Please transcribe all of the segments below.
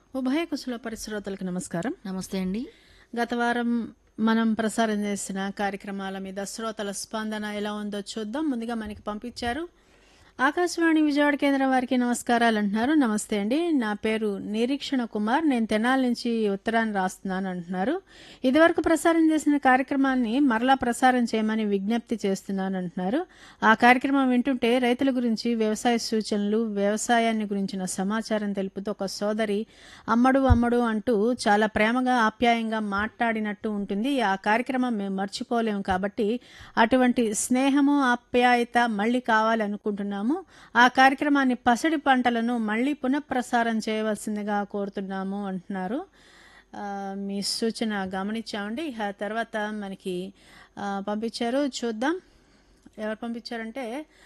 ఉభయ కుశల పరిశ్రోతలకు నమస్కారం నమస్తే అండి గత వారం మనం ప్రసారం చేసిన కార్యక్రమాల మీద శ్రోతల స్పందన ఎలా ఉందో చూద్దాం ముందుగా మనకి పంపించారు ఆకాశవాణి విజయవాడ కేంద్రం వారికి నమస్కారాలు అంటున్నారు నమస్తే అండి నా పేరు నిరీక్షణ కుమార్ నేను తెనాల నుంచి ఉత్తరాన్ని రాస్తున్నాను అంటున్నారు ఇదివరకు ప్రసారం చేసిన కార్యక్రమాన్ని మరలా ప్రసారం చేయమని విజ్ఞప్తి చేస్తున్నాను అంటున్నారు ఆ కార్యక్రమం వింటుంటే రైతుల గురించి వ్యవసాయ సూచనలు వ్యవసాయాన్ని గురించిన సమాచారం తెలుపుతూ ఒక సోదరి అమ్మడు అమ్మడు అంటూ చాలా ప్రేమగా ఆప్యాయంగా మాట్లాడినట్టు ఉంటుంది ఆ కార్యక్రమం మేము మర్చిపోలేము కాబట్టి అటువంటి స్నేహము ఆప్యాయత మళ్ళీ కావాలనుకుంటున్నాము ఆ కార్యక్రమాన్ని పసిడి పంటలను మళ్ళీ పునఃప్రసారం చేయవలసిందిగా కోరుతున్నాము అంటున్నారు ఆ, మీ సూచన గమనించామండి ఆ తర్వాత మనకి ఆ, పంపించారు చూద్దాం ఎవరు పంపించారంటే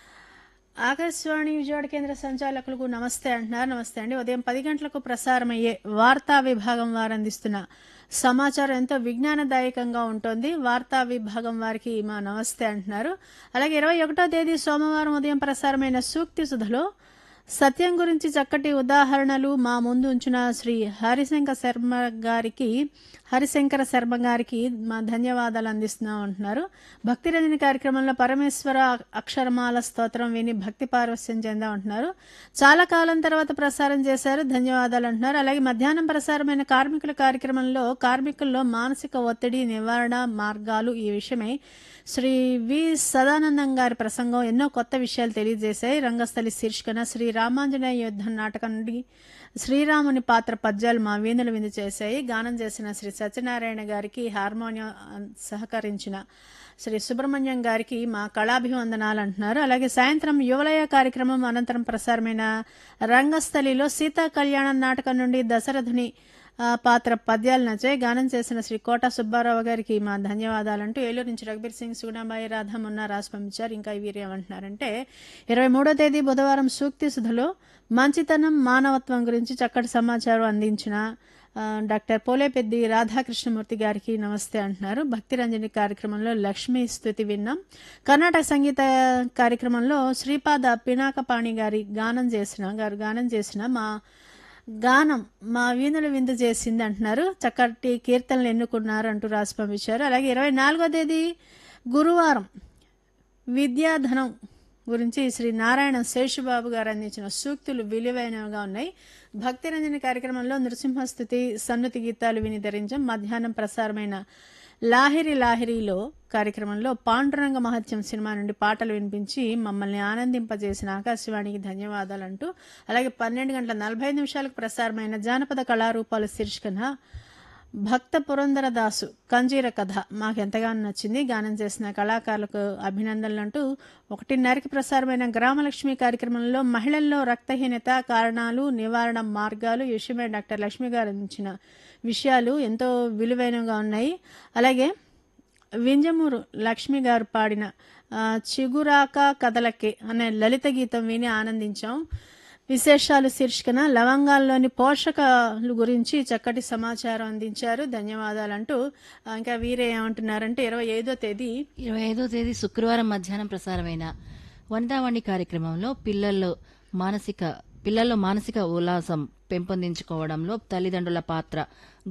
ఆకాశవాణి విజయవాడ కేంద్ర సంచాలకులకు నమస్తే అంటున్నారు నమస్తే అండి ఉదయం పది గంటలకు ప్రసారమయ్యే వార్తా విభాగం వారు అందిస్తున్న సమాచారం ఎంతో విజ్ఞానదాయకంగా ఉంటుంది వార్తా విభాగం వారికి మా నమస్తే అంటున్నారు అలాగే ఇరవై ఒకటో తేదీ సోమవారం ఉదయం ప్రసారమైన సూక్తి సుధలో సత్యం గురించి చక్కటి ఉదాహరణలు మా ముందు ఉంచిన శ్రీ హరిశంకర్ శర్మ గారికి హరిశంకర శర్మ గారికి మా ధన్యవాదాలు అందిస్తున్నాం అంటున్నారు భక్తి రంజని కార్యక్రమంలో పరమేశ్వర అక్షరమాల స్తోత్రం విని భక్తి పారవస్యం చెందాం అంటున్నారు చాలా కాలం తర్వాత ప్రసారం చేశారు ధన్యవాదాలు అంటున్నారు అలాగే మధ్యాహ్నం ప్రసారమైన కార్మికుల కార్యక్రమంలో కార్మికుల్లో మానసిక ఒత్తిడి నివారణ మార్గాలు ఈ విషయమై శ్రీ వి సదానందం గారి ప్రసంగం ఎన్నో కొత్త విషయాలు తెలియజేశాయి రంగస్థలి శీర్షికన శ్రీ రామాంజనేయ యుద్ధం నాటకం నుండి శ్రీరాముని పాత్ర పద్యాలు మా వీణులు విందు చేశాయి గానం చేసిన శ్రీ సత్యనారాయణ గారికి హార్మోనియం సహకరించిన శ్రీ సుబ్రహ్మణ్యం గారికి మా కళాభివందనాలు అంటున్నారు అలాగే సాయంత్రం యువలయ కార్యక్రమం అనంతరం ప్రసారమైన రంగస్థలిలో సీతా కళ్యాణం నాటకం నుండి దశరథుని ఆ, పాత్ర పద్యాలు నచ్చాయి గానం చేసిన శ్రీ కోట సుబ్బారావు గారికి మా ధన్యవాదాలంటూ ఏలూరు నుంచి రఘుబీర్ సింగ్ సుగుణాబాయి రాధా మొన్న రాసి పంపించారు ఇంకా వీరు ఏమంటున్నారంటే ఇరవై మూడో తేదీ బుధవారం సూక్తి సుధలో మంచితనం మానవత్వం గురించి చక్కటి సమాచారం అందించిన ఆ, డాక్టర్ పోలేపెద్ది రాధాకృష్ణమూర్తి గారికి నమస్తే అంటున్నారు భక్తి రంజని కార్యక్రమంలో లక్ష్మీ స్థుతి విన్నాం కర్ణాటక సంగీత కార్యక్రమంలో శ్రీపాద పినాకపాణి గారి గానం చేసిన గారు గానం చేసిన మా గానం మా వీణులు విందు చేసింది అంటున్నారు చక్కటి కీర్తనలు ఎన్నుకున్నారు అంటూ రాసి పంపించారు అలాగే ఇరవై నాలుగో తేదీ గురువారం విద్యాధనం గురించి శ్రీ నారాయణ శేషుబాబు గారు అందించిన సూక్తులు విలువైనవిగా ఉన్నాయి భక్తి రంజని కార్యక్రమంలో నృసింహస్థుతి సన్నుతి గీతాలు విని ధరించాం మధ్యాహ్నం ప్రసారమైన లాహిరి లాహిరిలో కార్యక్రమంలో పాండురంగ మహత్యం సినిమా నుండి పాటలు వినిపించి మమ్మల్ని ఆనందింపజేసిన ఆకాశవాణికి ధన్యవాదాలు అంటూ అలాగే పన్నెండు గంటల నలభై ఐదు నిమిషాలకు ప్రసారమైన జానపద కళారూపాల శీర్షికన భక్త పురందర దాసు కంజీర కథ మాకు ఎంతగానో నచ్చింది గానం చేసిన కళాకారులకు అభినందనలు అంటూ ఒకటిన్నరకి ప్రసారమైన గ్రామలక్ష్మి కార్యక్రమంలో మహిళల్లో రక్తహీనత కారణాలు నివారణ మార్గాలు ఈ విషయమై డాక్టర్ లక్ష్మి గారు అందించిన విషయాలు ఎంతో విలువైనగా ఉన్నాయి అలాగే వింజమూరు లక్ష్మి గారు పాడిన ఆ, చిగురాక కథలకే అనే లలిత గీతం విని ఆనందించాం విశేషాలు శీర్షికన లవంగాల్లోని పోషకాలు గురించి చక్కటి సమాచారం అందించారు ధన్యవాదాలు అంటూ ఆ, ఇంకా వీరే ఏమంటున్నారంటే ఇరవై ఐదో తేదీ ఇరవై ఐదో తేదీ శుక్రవారం మధ్యాహ్నం ప్రసారమైన వనితావాణి కార్యక్రమంలో పిల్లల్లో మానసిక పిల్లల్లో మానసిక ఉల్లాసం పెంపొందించుకోవడంలో తల్లిదండ్రుల పాత్ర